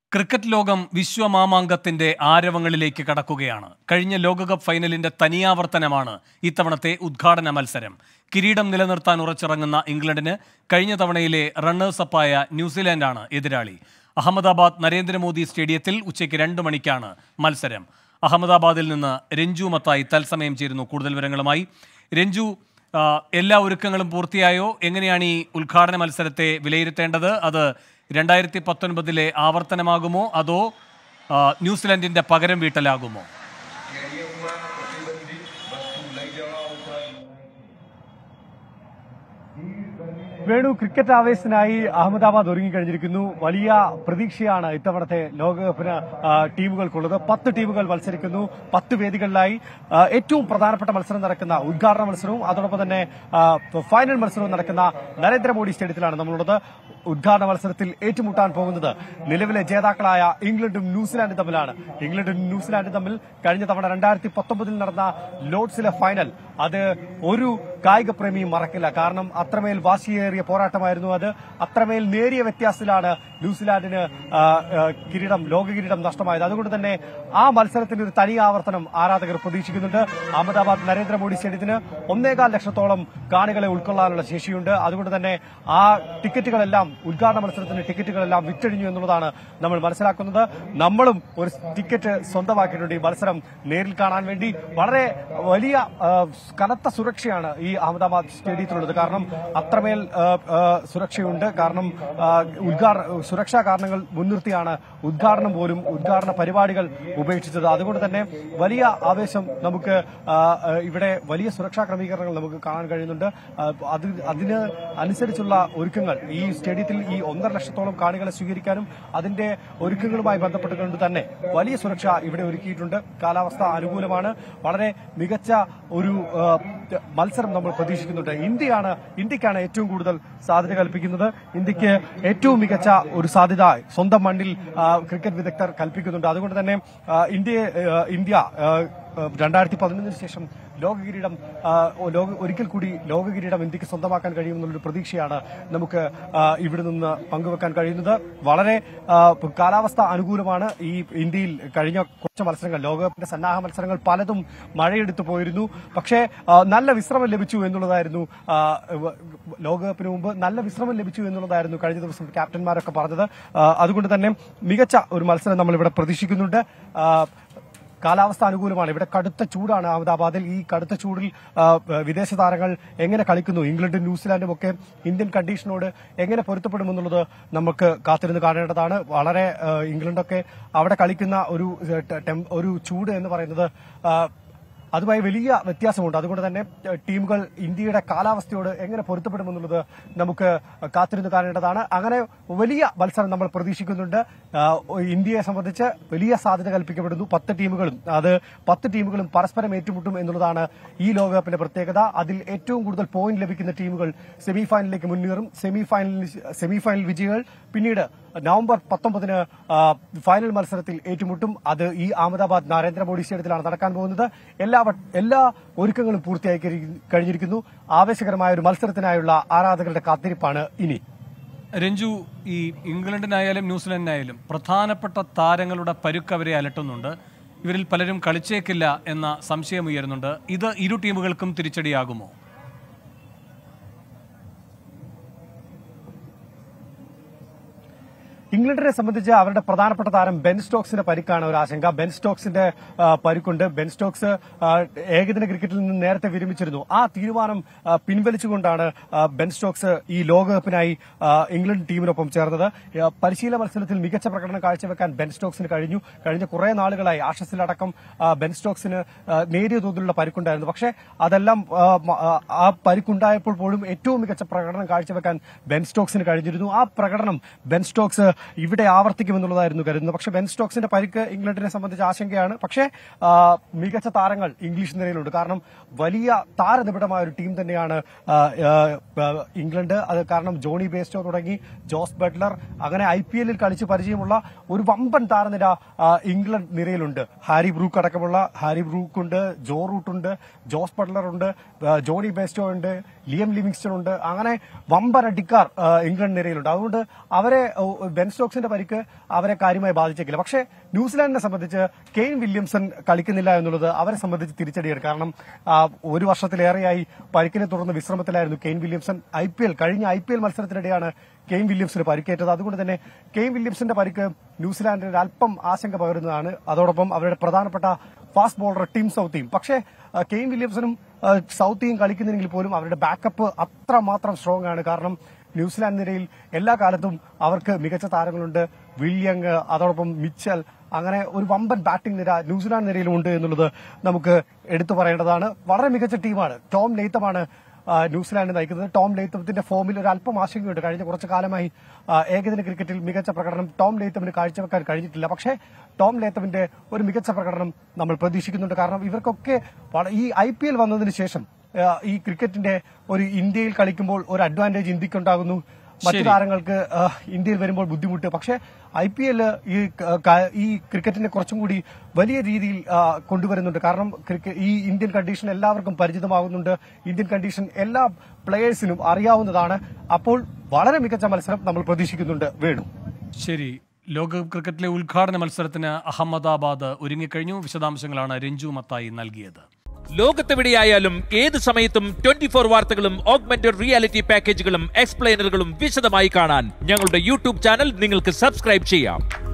Cricket ലോകം വിശ്വമാമാങ്കത്തിന്റെ ആരവങ്ങളിലേക്ക് കടക്കുകയാണ് കഴിഞ്ഞ ലോകകപ്പ് ഫൈനലിന്റെ തനിയാവർത്തനമാണ് ഇത്തവണത്തെ ഉദ്ഘാടന മത്സരം കിരീടം നിലനിർത്താൻ ഉറച്ചിറങ്ങുന്ന ഇംഗ്ലണ്ടിന് കഴിഞ്ഞ തവണയിലെ റണ്ണേഴ്സപ്പായ ന്യൂസിലാൻഡാണ് എതിരാളി അഹമ്മദാബാദ് നരേന്ദ്രമോദി സ്റ്റേഡിയത്തിൽ ഉച്ചയ്ക്ക് രണ്ട് മണിക്കാണ് മത്സരം അഹമ്മദാബാദിൽ നിന്ന് രഞ്ജു മത്തായി തത്സമയം ചേരുന്നു കൂടുതൽ വിവരങ്ങളുമായി രഞ്ജു ആ, എല്ലാ ഒരുക്കങ്ങളും പൂർത്തിയായോ എങ്ങനെയാണ് ഈ ഉദ്ഘാടന മത്സരത്തെ വിലയിരുത്തേണ്ടത് അത് രണ്ടായിരത്തി പത്തൊൻപതിലെ ആവർത്തനമാകുമോ അതോ ആ, ന്യൂസിലൻഡിന്റെ പകരം വീട്ടലാകുമോ വേണു ക്രിക്കറ്റ് ആവേശത്തിനായി അഹമ്മദാബാദ് ഒരുങ്ങിക്കഴിഞ്ഞിരിക്കുന്നു വലിയ പ്രതീക്ഷയാണ് ഇത്തവണത്തെ ലോകകപ്പിന് ആ, ടീമുകൾക്കുള്ളത് പത്ത് ടീമുകൾ മത്സരിക്കുന്നു പത്ത് വേദികളിലായി ആ, ഏറ്റവും പ്രധാനപ്പെട്ട മത്സരം നടക്കുന്ന ഉദ്ഘാടന മത്സരവും അതോടൊപ്പം തന്നെ ആ, ഫൈനൽ മത്സരവും നടക്കുന്ന നരേന്ദ്രമോദി സ്റ്റേഡിയത്തിലാണ് നമ്മളുള്ളത് ഉദ്ഘാടന മത്സരത്തിൽ ഏറ്റുമുട്ടാൻ പോകുന്നത് നിലവിലെ ജേതാക്കളായ ഇംഗ്ലണ്ടും ന്യൂസിലാൻഡും തമ്മിലാണ് ഇംഗ്ലണ്ടും ന്യൂസിലാൻഡും തമ്മിൽ കഴിഞ്ഞ തവണ രണ്ടായിരത്തി പത്തൊമ്പതിൽ നടന്ന ലോർഡ്സിലെ ഫൈനൽ അത് ഒരു കായിക പ്രേമിയും മറക്കില്ല കാരണം അത്രമേൽ വാശിയേറിയ പോരാട്ടമായിരുന്നു അത് അത്രമേൽ നേരിയ വ്യത്യാസത്തിലാണ് ന്യൂസിലാൻഡിന് ആ, ആ, കിരീടം ലോക കിരീടം നഷ്ടമായത് അതുകൊണ്ട് തന്നെ ആ മത്സരത്തിന്റെ ഒരു തനി ആവർത്തനം ആരാധകർ പ്രതീക്ഷിക്കുന്നുണ്ട് അഹമ്മദാബാദ് നരേന്ദ്രമോദി സ്റ്റേഡിയത്തിന് ഒന്നേകാൽ ലക്ഷത്തോളം കാണികളെ ഉൾക്കൊള്ളാനുള്ള ശേഷിയുണ്ട് അതുകൊണ്ട് തന്നെ ആ ടിക്കറ്റുകളെല്ലാം ഉദ്ഘാടന മത്സരത്തിന്റെ ടിക്കറ്റുകളെല്ലാം വിറ്റഴിഞ്ഞു എന്നുള്ളതാണ് നമ്മൾ മനസ്സിലാക്കുന്നത് നമ്മളും ഒരു ടിക്കറ്റ് സ്വന്തമാക്കിയിട്ടുണ്ട് ഈ മത്സരം നേരിൽ കാണാൻ വേണ്ടി വളരെ വലിയ ആ, കനത്ത സുരക്ഷയാണ് ഈ അഹമ്മദാബാദ് സ്റ്റേഡിയത്തിലുള്ളത് കാരണം അത്രമേൽ ആ, ആ, സുരക്ഷയുണ്ട് കാരണം ആ, ഉദ്ഘാടന സുരക്ഷാ കാരണങ്ങൾ മുൻനിർത്തിയാണ് ഉദ്ഘാടനം പോലും ഉദ്ഘാടന പരിപാടികൾ ഉപേക്ഷിച്ചത് അതുകൊണ്ട് തന്നെ വലിയ ആവേശം നമുക്ക് ആ, ആ, ഇവിടെ വലിയ സുരക്ഷാ ക്രമീകരണങ്ങൾ നമുക്ക് കാണാൻ കഴിയുന്നുണ്ട് ആ, അത് അതിന് അനുസരിച്ചുള്ള ഒരുക്കങ്ങൾ ഈ സ്റ്റേഡിയത്തിൽ ഈ ഒന്നര ലക്ഷത്തോളം കാണികളെ സ്വീകരിക്കാനും അതിന്റെ ഒരുക്കങ്ങളുമായി ബന്ധപ്പെട്ടുകൊണ്ട് തന്നെ വലിയ സുരക്ഷ ഇവിടെ ഒരുക്കിയിട്ടുണ്ട് കാലാവസ്ഥ അനുകൂലമാണ് വളരെ മികച്ച ഒരു ആ, മത്സരം നമ്മൾ പ്രതീക്ഷിക്കുന്നുണ്ട് ഇന്ത്യയാണ് ഇന്ത്യക്കാണ് ഏറ്റവും കൂടുതൽ സാധ്യത കൽപ്പിക്കുന്നത് ഇന്ത്യക്ക് ഏറ്റവും മികച്ച ഒരു സാധ്യത സ്വന്തം മണ്ണിൽ ആ, ക്രിക്കറ്റ് വിദഗ്ധർ കൽപ്പിക്കുന്നുണ്ട് അതുകൊണ്ട് തന്നെ ആ, ഇന്ത്യ ആ, ഇന്ത്യ ആ, രണ്ടായിരത്തി പതിനൊന്നിന് ശേഷം ലോക കിരീടം ആ, ലോക ഒരിക്കൽ കൂടി ലോക കിരീടം ഇന്ത്യക്ക് സ്വന്തമാക്കാൻ കഴിയുമെന്നുള്ളൊരു പ്രതീക്ഷയാണ് നമുക്ക് ആ, ഇവിടെ നിന്ന് പങ്കുവെക്കാൻ കഴിയുന്നത് വളരെ ആ, കാലാവസ്ഥ അനുകൂലമാണ് ഈ ഇന്ത്യയിൽ കഴിഞ്ഞ കുറച്ച് മത്സരങ്ങൾ ലോകകപ്പിന്റെ സന്നാഹ മത്സരങ്ങൾ പലതും മഴയെടുത്തു പോയിരുന്നു പക്ഷേ ആ, നല്ല വിശ്രമം ലഭിച്ചു എന്നുള്ളതായിരുന്നു ആ, വ- ലോകകപ്പിന് മുമ്പ് നല്ല വിശ്രമം ലഭിച്ചു എന്നുള്ളതായിരുന്നു കഴിഞ്ഞ ദിവസം ക്യാപ്റ്റന്മാരൊക്കെ പറഞ്ഞത് ആ, അതുകൊണ്ട് തന്നെ മികച്ച ഒരു മത്സരം നമ്മൾ ഇവിടെ പ്രതീക്ഷിക്കുന്നുണ്ട് ആ, കാലാവസ്ഥ അനുകൂലമാണ് ഇവിടെ കടുത്ത ചൂടാണ് അഹമ്മദാബാദിൽ ഈ കടുത്ത ചൂടിൽ ആ, വിദേശ താരങ്ങൾ എങ്ങനെ കളിക്കുന്നു ഇംഗ്ലണ്ടും ന്യൂസിലാൻഡും ഒക്കെ ഇന്ത്യൻ കണ്ടീഷനോട് എങ്ങനെ പൊരുത്തപ്പെടുമെന്നുള്ളത് നമുക്ക് കാത്തിരുന്ന് കാണേണ്ടതാണ് വളരെ ആ, ഇംഗ്ലണ്ടൊക്കെ അവിടെ കളിക്കുന്ന ഒരു ഏ, ടെ- ടെം- ഒരു ചൂട് എന്ന് പറയുന്നത് ആ, അതുമായി വലിയ വ്യത്യാസമുണ്ട് അതുകൊണ്ട് തന്നെ ഏ, ടീമുകൾ ഇന്ത്യയുടെ കാലാവസ്ഥയോട് എങ്ങനെ പൊരുത്തപ്പെടുമെന്നുള്ളത് നമുക്ക് കാത്തിരുന്ന് കാണേണ്ടതാണ് അങ്ങനെ വലിയ മത്സരം നമ്മൾ പ്രതീക്ഷിക്കുന്നുണ്ട് ആ, ഇന്ത്യയെ സംബന്ധിച്ച് വലിയ സാധ്യത കൽപ്പിക്കപ്പെടുന്നു പത്ത് ടീമുകളും അത് പത്ത് ടീമുകളും പരസ്പരം ഏറ്റുമുട്ടും എന്നുള്ളതാണ് ഈ ലോകകപ്പിന്റെ പ്രത്യേകത അതിൽ ഏറ്റവും കൂടുതൽ പോയിന്റ് ലഭിക്കുന്ന ടീമുകൾ സെമി ഫൈനലിലേക്ക് മുന്നേറും സെമി ഫൈനലിൽ സെമി ഫൈനൽ വിജയികൾ പിന്നീട് നവംബർ പത്തൊമ്പതിന് ആ, ഫൈനൽ മത്സരത്തിൽ ഏറ്റുമുട്ടും അത് ഈ അഹമ്മദാബാദ് നരേന്ദ്രമോദി സ്റ്റേഡിയത്തിലാണ് നടക്കാൻ പോകുന്നത് എല്ലാ വ- എല്ലാ ഒരുക്കങ്ങളും പൂർത്തിയായി കഴി- കഴിഞ്ഞിരിക്കുന്നു ആവേശകരമായ ഒരു മത്സരത്തിനായുള്ള ആരാധകരുടെ കാത്തിരിപ്പാണ് ഇനി രഞ്ജു ഈ ഇംഗ്ലണ്ടിനായാലും ന്യൂസിലൻഡിനായാലും പ്രധാനപ്പെട്ട താരങ്ങളുടെ പരുക്ക് അവരെ അലട്ടുന്നുണ്ട് ഇവരിൽ പലരും കളിച്ചേക്കില്ല എന്ന സംശയം ഉയരുന്നുണ്ട് ഇത് ഇരു ടീമുകൾക്കും തിരിച്ചടിയാകുമോ ഇംഗ്ലണ്ടിനെ സംബന്ധിച്ച് അവരുടെ പ്രധാനപ്പെട്ട താരം ബെൻ സ്റ്റോക്സിന്റെ പരിക്കാണ് ഒരു ആശങ്ക ബെൻ സ്റ്റോക്സിന്റെ ആ, പരിക്കുണ്ട് ബെൻ സ്റ്റോക്സ് ആ, ഏകദിന ക്രിക്കറ്റിൽ നിന്ന് നേരത്തെ വിരമിച്ചിരുന്നു ആ തീരുമാനം ആ, പിൻവലിച്ചുകൊണ്ടാണ് ആ, ബെൻ സ്റ്റോക്സ് ഈ ലോകകപ്പിനായി ആ, ഇംഗ്ലണ്ട് ടീമിനൊപ്പം ചേർന്നത് ആ, പരിശീലന മത്സരത്തിൽ മികച്ച പ്രകടനം കാഴ്ചവെക്കാൻ ബെൻ സ്റ്റോക്സിന് കഴിഞ്ഞു കഴിഞ്ഞ കുറെ നാളുകളായി ആഷസിലടക്കം ആ, ബെൻ സ്റ്റോക്സിന് ആ, നേരിയ തോതിലുള്ള പരിക്കുണ്ടായിരുന്നു പക്ഷേ അതെല്ലാം ആ, മ- ആ, ആ പരിക്കുണ്ടായപ്പോൾ പോലും ഏറ്റവും മികച്ച പ്രകടനം കാഴ്ചവെക്കാൻ ബെൻ സ്റ്റോക്സിന് കഴിഞ്ഞിരുന്നു ആ പ്രകടനം ബെൻ സ്റ്റോക്സ് ഇവിടെ ആവർത്തിക്കുമെന്നുള്ളതായിരുന്നു കരുതുന്നത് പക്ഷേ ബെൻ സ്റ്റോക്സിന്റെ പരിക്ക് ഇംഗ്ലണ്ടിനെ സംബന്ധിച്ച് ആശങ്കയാണ് പക്ഷേ ആ, മികച്ച താരങ്ങൾ ഇംഗ്ലീഷ് നിരയിലുണ്ട് കാരണം വലിയ താരനിബിഡമായ ഒരു ടീം തന്നെയാണ് ആ, ആ, ആ, ഇംഗ്ലണ്ട് അത് കാരണം ജോണി ബേസ്റ്റോ തുടങ്ങി ജോസ് ബട്ട്ലർ അങ്ങനെ ഐ പി എല്ലിൽ കളിച്ച് പരിചയമുള്ള ഒരു വമ്പൻ താരനിര ആ, ഇംഗ്ലണ്ട് നിരയിലുണ്ട് ഹാരി ബ്രൂക്ക് അടക്കമുള്ള ഹാരി ബ്രൂക്ക് ഉണ്ട് ജോ റൂട്ട് ഉണ്ട് ജോസ് ബട്ട്ലർ ഉണ്ട് ആ, ജോണി ബേസ്റ്റോ ഉണ്ട് ലിയം ലിവിങ്സ്റ്റൺ ഉണ്ട് അങ്ങനെ വമ്പൻ അടിക്കാർ ആ, ഇംഗ്ലണ്ട് നിരയിലുണ്ട് അതുകൊണ്ട് അവരെ ഓ, ബെൻ സ്റ്റോക്സിന്റെ പരിക്ക് അവരെ കാര്യമായി ബാധിച്ചേക്കില്ല പക്ഷേ ന്യൂസിലാൻഡിനെ സംബന്ധിച്ച് കെയ്ൻ വില്യംസൺ കളിക്കുന്നില്ല എന്നുള്ളത് അവരെ സംബന്ധിച്ച് തിരിച്ചടിയാണ് കാരണം ആ, ഒരു വർഷത്തിലേറെയായി പരിക്കിനെ തുടർന്ന് വിശ്രമത്തിലായിരുന്നു Kane Williamson I P L കഴിഞ്ഞ ഐ പി എൽ മത്സരത്തിനിടെയാണ് കെയ്ൻ വില്യംസിന് പരിക്കേറ്റത് അതുകൊണ്ട് തന്നെ കെയ്ൻ വില്യംസിന്റെ പരിക്ക് ന്യൂസിലാൻഡിന് ഒരു അല്പം ആശങ്ക പകരുന്നതാണ് അതോടൊപ്പം അവരുടെ പ്രധാനപ്പെട്ട ഫാസ്റ്റ് ബോളർ ടീം സൌത്തിയും പക്ഷേ ആ, കെയ്ൻ വില്യംസനും ആ, സൌത്തിയും കളിക്കുന്നെങ്കിൽ പോലും അവരുടെ ബാക്കപ്പ് അത്രമാത്രം സ്ട്രോങ് ആണ് കാരണം ന്യൂസിലാൻഡ് നിരയിൽ എല്ലാ കാലത്തും അവർക്ക് മികച്ച താരങ്ങളുണ്ട് വില്യങ് അതോടൊപ്പം മിച്ചൽ അങ്ങനെ ഒരു വമ്പൻ ബാറ്റിംഗ് നിര ന്യൂസിലാൻഡ് നിരയിലും ഉണ്ട് എന്നുള്ളത് നമുക്ക് എടുത്തു പറയേണ്ടതാണ് വളരെ മികച്ച ടീമാണ് ടോം നെയ്ത്തമാണ് ആ, ന്യൂസിലാൻഡ് നയിക്കുന്നത് ടോം ലെയ്ത്തത്തിന്റെ ഫോമിൽ ഒരു അല്പം ആശങ്കയുണ്ട് കഴിഞ്ഞ കുറച്ചു കാലമായി ആ, ഏകദിന ക്രിക്കറ്റിൽ മികച്ച പ്രകടനം ടോം ലെയ്ത്തമിന് കാഴ്ചവെക്കാൻ കഴിഞ്ഞിട്ടില്ല പക്ഷേ ടോം ലെയ്ത്തമിന്റെ ഒരു മികച്ച പ്രകടനം നമ്മൾ പ്രതീക്ഷിക്കുന്നുണ്ട് കാരണം ഇവർക്കൊക്കെ വള- ഈ ഐ പി എൽ വന്നതിന് ശേഷം ആ, ഈ ക്രിക്കറ്റിന്റെ ഒരു ഇന്ത്യയിൽ കളിക്കുമ്പോൾ ഒരു അഡ്വാൻറ്റേജ് ഇന്ത്യക്കുണ്ടാകുന്നു മറ്റു ശരി. താരങ്ങൾക്ക് ആ, ഇന്ത്യയിൽ വരുമ്പോൾ ബുദ്ധിമുട്ട് പക്ഷേ ഐ പി എൽ ഈ ക- ക- ഈ ക്രിക്കറ്റിനെ കുറച്ചും കൂടി വലിയ രീതിയിൽ ആ, കൊണ്ടുവരുന്നുണ്ട് കാരണം ക്രിക്ക- ഈ ഇന്ത്യൻ കണ്ടീഷൻ എല്ലാവർക്കും പരിചിതമാകുന്നുണ്ട് ഇന്ത്യൻ കണ്ടീഷൻ എല്ലാ പ്ലേയേഴ്സിനും അറിയാവുന്നതാണ് അപ്പോൾ വളരെ മികച്ച മത്സരം നമ്മൾ പ്രതീക്ഷിക്കുന്നുണ്ട് വേണു ശരി ലോകകപ്പ് ക്രിക്കറ്റിലെ ഉദ്ഘാടന മത്സരത്തിന് അഹമ്മദാബാദ് ഒരുങ്ങിക്കഴിഞ്ഞു വിശദാംശങ്ങളാണ് രഞ്ജു മത്തായി നൽകിയത് ലോകത്തെവിടെയായാലും ഏത് സമയത്തും ട്വന്റി ഫോർ വാർത്തകളും ഓഗ്മെന്റഡ് റിയാലിറ്റി പാക്കേജുകളും എക്സ്പ്ലെയിനറുകളും വിശദമായി കാണാൻ ഞങ്ങളുടെ യൂട്യൂബ് ചാനൽ നിങ്ങൾക്ക് സബ്സ്ക്രൈബ് ചെയ്യാം